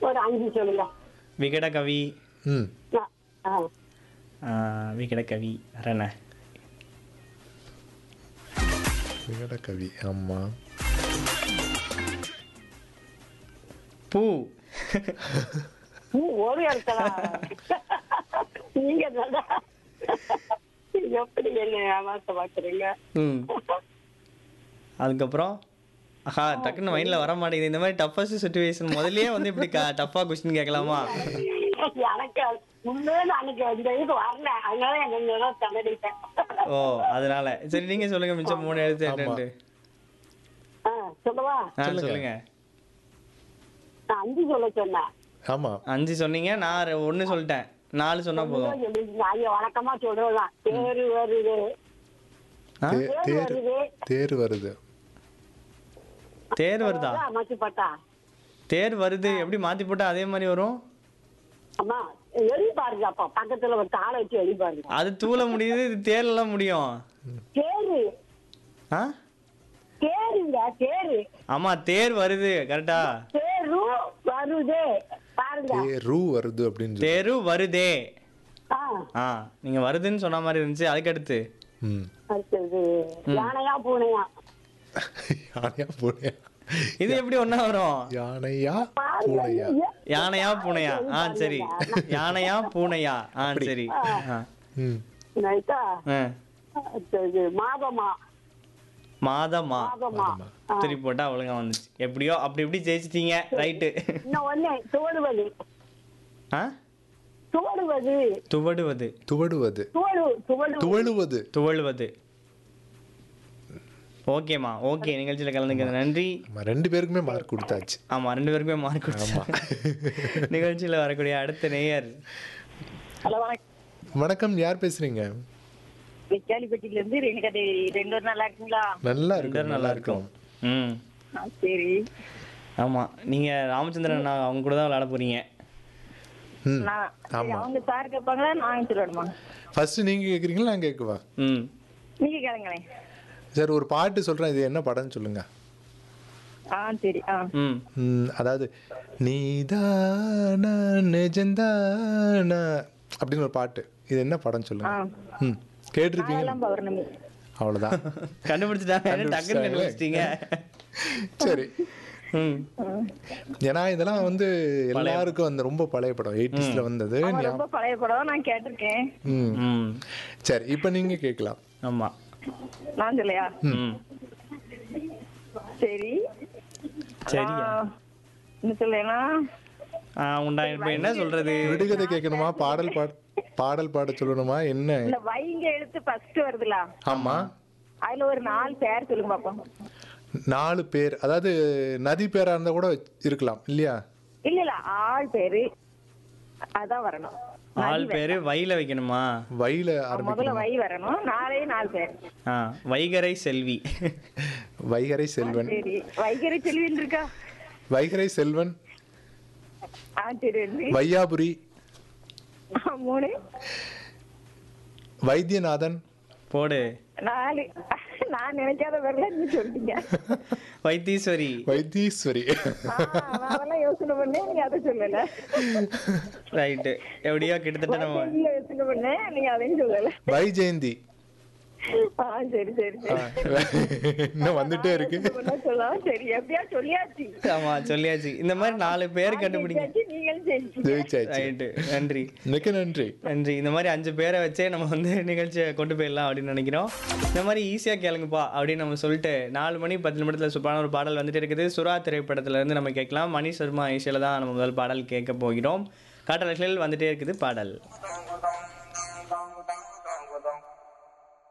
ஒரு அஞ்சு சொல்லுங்க விகட கவி ம் ஆ, ஆ. ஆ, விகட கவி வேற என்ன விகட கவி ஆமா பூ நீ ஒரு இடத்துல நீங்க நல்லா எப்படி என்ன ஏமாத்த பாக்குறீங்க ம் அதுக்கப்புறம் ஆஹா டக்குன்னு மைண்டில் வர மாட்டேங்குது இந்த மாதிரி டஃபஸ்ட் சுச்சுவேஷன் முதல்லயே வந்து இப்படி டஃப்பாக கொஸ்டின் கேட்கலாமா எனக்கு உண்மையில அன்னைக்கு இந்த இதுக்கு வரல அதனால எனக்கு கொஞ்சம் திணறிட்டேன் ஓ அதனால சரி நீங்க சொல்லுங்க மிச்சம் மூணு எழுத்து என்னன்ட்டு ஆ, சொல்லவா ஆ சொல்லுங்க. சொல்லுங்க நான் அஞ்சு சொல்ல சொன்னேன் ஆமா அஞ்சு சொன்னீங்க நான் ரெ- ஒண்ணு சொல்லிட்டேன் நாலு சொன்னா போதும் ஒண்ணுதான் சொல்லிருக்கீங்க. ஐயா வழக்கமா சொல்றதுதான் தேரு வருது ஆ? தே- தேர் தேர் வருது தேர் வருது தேர் வருதா அமைச்சு பட்டா தேர் வருது எப்படி மாத்தி போட்டா அதே மாதிரி வரும் அம்மா எழுதி பாருங்க அப்பா பக்கத்துல ஒரு தாளை வச்சு எழுதி பாருங்க அது தூள முடியுது இது தேர்லாம் முடியும் தேரு ஆ தேருங்க தேரு ஆமா தேர் வருது கரெக்டா தேரு வருது பாருங்க தேரு வருது அப்படின்னு சொல்லி. தேரு வருதே ஆ ஆ நீங்க வருதுன்னு சொன்ன மாதிரி இருந்துச்சு அதுக்கு அடுத்து ம் அடுத்தது யானையா பூனையா யானையா பூனையா இது எப்படி ஒண்ணா வரும் யானையா பாருங்க பூனையா ஐயா. யானையா பூனையா ஆ சரி யானையா பூனையா ஆ சரி ஆ. ம் ரைட்டா ஆ. அடுத்தது மாதமா மாதமா மாதமா ஆ. திருப்பி போட்டா ஒழுங்கா வந்துச்சு எப்படியோ அப்படி இப்படி ஜெயிச்சிட்டீங்க ரைட்டு இன்னும் ஒண்ணு தோடுவது ஆ தோடுவது துவடுவது துவடுவது தோடு துவடு துவழுவது துவழுவது ஓகேம்மா ஓகே நிகழ்ச்சியில் கலந்துக்கிறது நன்றி நம்ம ரெண்டு பேருக்குமே மார்க் கொடுத்தாச்சு ஆமா ரெண்டு பேருக்குமே மார்க் கொடுத்தோம் நிகழ்ச்சியில் வரக்கூடிய அடுத்த நேயர் ஹலோ வணக்கம் வணக்கம் யார் பேசுறீங்க விச்சாலிப்பட்டியில இருந்து ரேணுகா தேவி ரெண்டு பேரும் நல்லா இருக்கீங்களா நல்லா ரெண்டு இருக்கும் பேரும் நல்லா இருக்கும் ம் ஆ, சரி ஆமா நீங்க ராமச்சந்திரன் நான் அவங்க கூட தான் விளையாட போறீங்க ம் நான் சரி, ஆமா. அவங்க சார் கேட்பாங்களா நான் சொல்லணுமா ஃபர்ஸ்ட் நீங்க கேக்குறீங்களா நான் கேட்கவா ம் நீங்க கேளுங்களேன் சரி ஒரு பாட்டு சொல்றேன் இது என்ன படம்னு சொல்லுங்க ஆ சரி ஆ ம் ம், அதாவது நீதானா நிஜந்தானா அப்படின்னு ஒரு பாட்டு இது என்ன படம் சொல்லுங்க ம் கேட்டிருப்பீங்க அதெல்லாம் பௌர்ணமி அவ்வளவுதான் கண்டுபிடிச்சிட்டாங்க டக்குன்னு கண்டுபிடிச்சிட்டீங்க சரி ம் ஏன்னா இதெல்லாம் வந்து எல்லாருக்கும் அந்த ரொம்ப பழைய படம் எயிட்டிஸ்ல வந்தது அவன் ஞா- ரொம்ப பழைய படம் நான் கேட்டிருக்கேன் ம் ம் சரி இப்போ நீங்க கேட்கலாம் ஆமா நான் சொல்லையா ம் சரி சரியா ஆ, என்ன சொல்லேனா ஆ உண்டா இப்போ என்ன சொல்றது விடுகதை கேட்கணுமா பாடல் பாட பாடல் பாட சொல்லணுமா என்ன இந்த வைங்க எழுத்து ஃபர்ஸ்ட் வருதுல ஆமா அதுல ஒரு நாலு பேர் சொல்லுங்க பாப்போம் நாலு பேர் அதாவது நதி பேரா இருந்தா கூட இருக்கலாம் இல்லையா இல்ல இல்ல ஆள் பேரு அதான் வரணும் ஆள் பேரு வைல வைக்கணுமா வயல முதல்ல ஆரம்பிக்கணும் வை வரணும் நாலே நாலு பேர் ஆ வைகரை செல்வி வைகரை செல்வன் சரி வைகரை செல்வின் இருக்கா வைகரை செல்வன் ஆ சரி ரெண்டு. வையாபுரி ஆ, மூணு வைத்தியநாதன் போடு நாலு நான் நினைக்காத பேர்ல நீ சொல்லிட்டீங்க வைத்தீஸ்வரி வைத்தீஸ்வரி ஆ, நான் அதெல்லாம் யோசனை பண்ணேன் நீங்க அதை சொல்லல ரைட்டு எப்படியோ கிட்டத்தட்ட நம்ம வைஜெயந்தில யோசனை பண்ணேன் நீங்க அதையும் சொல்லல வைஜெயந்தி ஆ சரி சரி ஆ, சரி இன்னும் வந்துட்டே இருக்கு யோசனை பண்ண சொல்லலாம் சரி எப்படியா சொல்லியாச்சு ஆமா சொல்லியாச்சு இந்த மாதிரி நாலு பேர் கண்டுபிடிங்க ஜெயிச்சாச்சு, நீங்களும் ஜெயிச்சீங்க ஜெயிச்சாச்சு ரைட்டு நன்றி மிக்க நன்றி நன்றி இந்த மாதிரி அஞ்சு பேரை வச்சே நம்ம வந்து நிகழ்ச்சியை கொண்டு போயிடலாம் அப்படின்னு நினைக்கிறோம் இந்த மாதிரி ஈஸியாக கேளுங்கப்பா அப்படின்னு நம்ம சொல்லிட்டு நாலு மணி பத்து நிமிடத்தில் சூப்பரான ஒரு பாடல் வந்துட்டு இருக்குது சுறா திரைப்படத்துல இருந்து நம்ம கேட்கலாம் மணி சர்மா ஈஸியில் தான் நம்ம முதல் பாடல் கேட்க போகிறோம் காட்டலைகளில் வந்துட்டே இருக்குது பாடல்